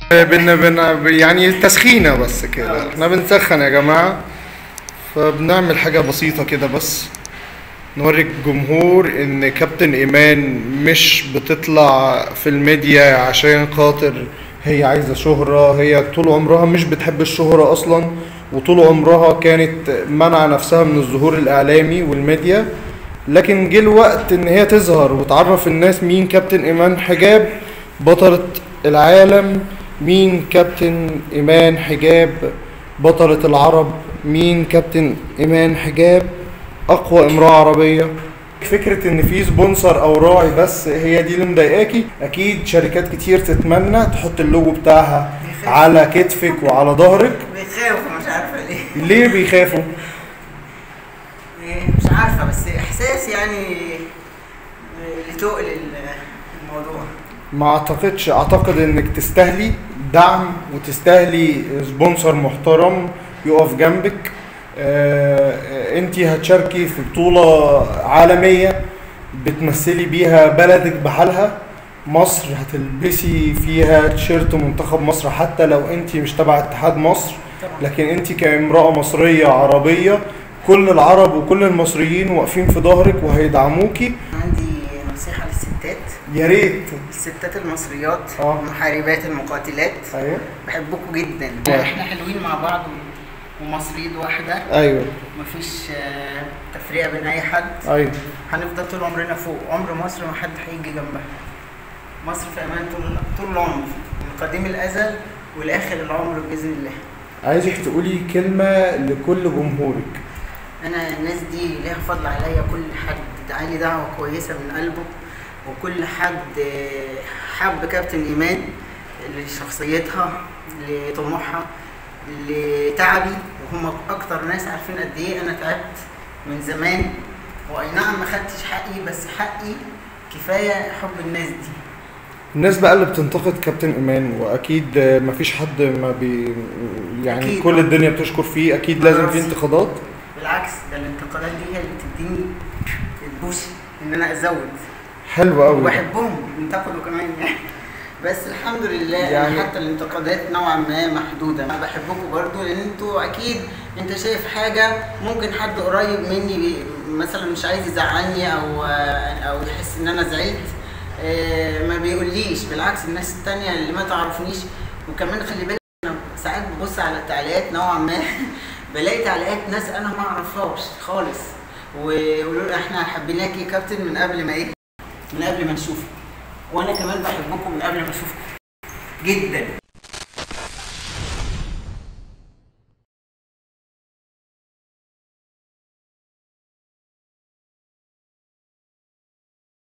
بن بن يعني تسخينة بس كده احنا بنسخن يا جماعة فبنعمل حاجة بسيطة كده بس نوري الجمهور ان كابتن ايمان مش بتطلع في الميديا عشان خاطر هي عايزة شهرة هي طول عمرها مش بتحب الشهرة اصلا وطول عمرها كانت منع نفسها من الظهور الاعلامي والميديا لكن جه الوقت ان هي تظهر وتعرف الناس مين كابتن ايمان حجاب بطلة العالم مين كابتن ايمان حجاب بطلة العرب مين كابتن ايمان حجاب اقوى امرأة عربية فكرة ان في سبونسر او راعي بس هي دي اللي مضايقاكي اكيد شركات كتير تتمنى تحط اللوجو بتاعها على كتفك وعلى ظهرك بيخافوا مش عارفه ليه ليه بيخافوا إيه، مش عارفه بس احساس يعني اللي تقل الموضوع ما اعتقدش اعتقد انك تستاهلي دعم وتستاهلي سبونسر محترم يقف جنبك انت هتشاركي في بطولة عالمية بتمثلي بيها بلدك بحالها مصر هتلبسي فيها تيشيرت منتخب مصر حتى لو انت مش تبع اتحاد مصر طبعا لكن انت كامرأة مصرية عربية كل العرب وكل المصريين واقفين في ظهرك وهيدعموكي عندي نصيحه للستات يا ريت الستات المصريات اه. المحاربات المقاتلات ايوه بحبكم جدا واحد. احنا حلوين مع بعض ومصريين واحده ايوه مفيش آه، تفرقه بين اي حد ايوه هنفضل طول عمرنا فوق عمر مصر ما حد هيجي جنبها مصر في امان طول طول العمر من قديم الازل ولاخر العمر باذن الله عايزك تقولي كلمة لكل جمهورك انا الناس دي ليها فضل عليا كل حد دعالي دعوه كويسه من قلبه وكل حد آه، حب كابتن ايمان لشخصيتها لطموحها لتعبي وهم اكتر ناس عارفين قد ايه انا تعبت من زمان واي نعم ما خدتش حقي بس حقي كفايه حب الناس دي الناس بقى اللي بتنتقد كابتن ايمان واكيد مفيش حد ما بي يعني أكيد. كل الدنيا بتشكر فيه اكيد لازم في خلاص. انتقادات بالعكس ده الانتقادات دي هي اللي بتديني البوش ان انا ازود حلو قوي وبحبهم بينتقدوا كمان يعني بس الحمد لله يعني- يعني حتى الانتقادات نوعا ما محدوده انا بحبكم برضو لان انتوا اكيد انت شايف حاجه ممكن حد قريب مني بي- مثلا مش عايز يزعلني او او يحس ان انا زعلت آه، ما بيقوليش بالعكس الناس التانية اللي ما تعرفنيش وكمان خلي بالك انا ساعات ببص على التعليقات نوعا ما بلاقي تعليقات ناس انا ما اعرفهاش خالص ويقولوا لي احنا حبيناك يا كابتن من قبل ما ايه من قبل ما نشوفك وانا كمان بحبكم من قبل ما اشوفكم جدا